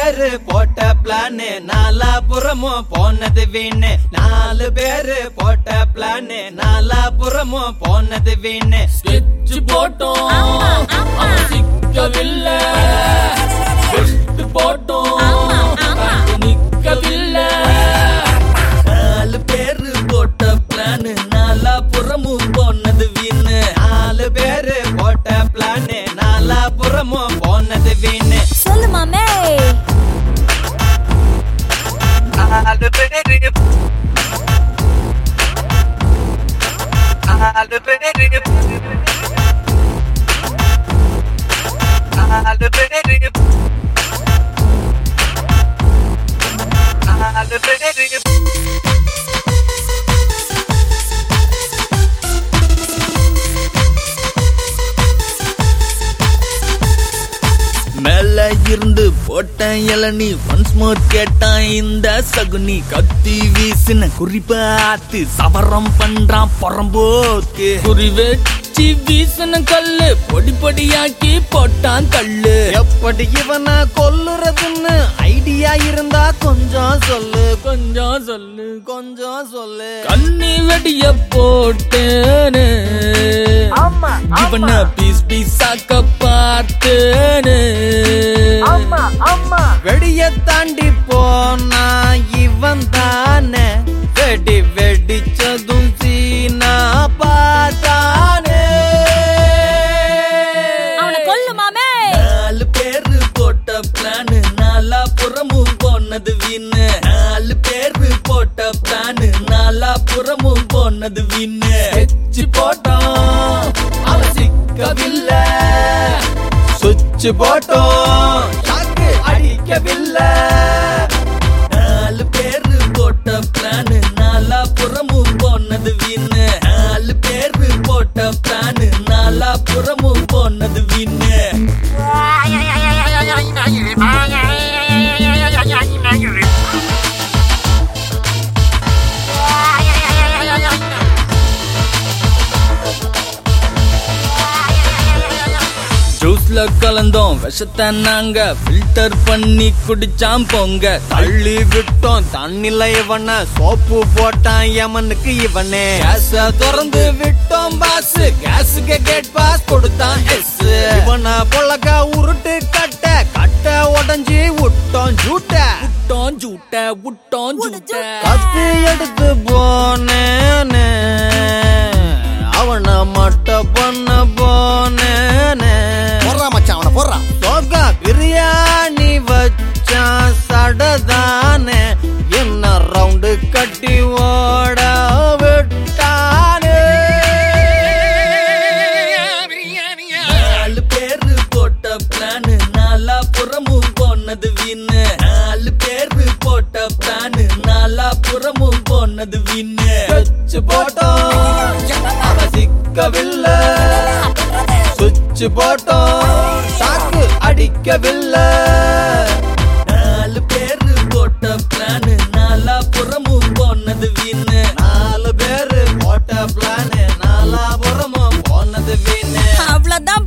பேரு போட்ட பிளானு நாலாபுறமும் போனது வீணு நாலு பேரு போட்ட பிளானு நாலாபுறமும் போனது வீணு ஸ்கெட்ச் போட்டோம் அவன் சிக்கவில்லை பெஸ்ட் போட்டோம் பேண்ட் நிக்கவில்லை நாலு பேரு போட்ட பிளானு நாலாபுறமும் போனது வீணு நாலு பேரு போட்ட பிளானு நாலாபுறமும் போனது வீணு சொல்லு மாமே நாலு பேரு நாலு பேரு நாலு பேரு நாலு பேரு மேல இருந்து போட்டேன் இளநீ ஒன்ஸ் மோர் கேட்டான் இந்த சகுனி கத்தி வீசின குறிப்பாத்து சவரம் பண்றான் புறம்போக்கு குறி வச்சு வீசின கல்லு பொடி பொடியாக்கி போட்டான் கல்லு எப்படி இவனை கொல்லுறதுன்னு ஐடியா இருந்தா கொஞ்சம் சொல்லு கொஞ்சம் சொல்லு கொஞ்சம் சொல்லு கண்ணி வெடிய போட்டேனே இவன பீஸ் பீஸாக்க பார்த்தேனே வெடிய தாண்டி போனா இவன் தானே வெடி வெடிச்சதும் சீனா பார்த்தானே அவனை கொல்லு மாமே நாலு பேரு போட்ட பிளானு நாலா புறமும் போனது வீணு நாலு பேரு போட்ட பிளானு நாலா புறமும் போனது வீணு வச்சு போட்டோம் அவன் சிக்கவில்லை சுவிட்ச் போட்டோம் ஷாக்கு அடிக்கவில்லை நாலு பேரு போட்ட பிளானு நாலா புறமும் போனது வீணு நாலு பேரு போட்ட பிளானு நாலா புறமும் போனது வீணு ஜூஸ்ல கலந்தோம் விஷத்தை நாங்க ஃபில்டர் பண்ணி குடிச்சாம் போங்க தள்ளி விட்டோம் தண்ணில இவன சோப்பு போட்டான் யமனுக்கு இவனே கேஸ திறந்து விட்டோம் பாஸ் கேஸுக்கு கேட் பாஸ் கொடுத்தான் எஸ் இவன பொழக்க உருட்டு கட்ட கட்ட உடஞ்சி விட்டோம் ஜூட்ட விட்டோம் ஜூட்ட விட்டோம் ஜூட்ட கத்தி எடுத்து போனேனே அவன மட்ட பண்ண போனேனே போடுறா மச்சான் அவனை போடுறா சோகா பிரியாணி வச்சான் சடதானே என்ன ரவுண்டு கட்டி ஓட விட்டானே நாலு பேரு போட்ட பிளானு நாலா புறமும் போனது வீணு நாலு பேரு போட்ட பிளானு நாலா புறமும் போனது வீணு வச்சு போட்டோம் அவ சிக்கவில்லை சுவிட்ச் போட்டோம் சாக்கு அடிக்கவில்லை நாலு பேரு போட்ட பிளானு நாலா புறமும் போனது வீணு நாலு பேரு போட்ட பிளானு நாலா புறமும் போனது வீணு அவ்வளவுதான்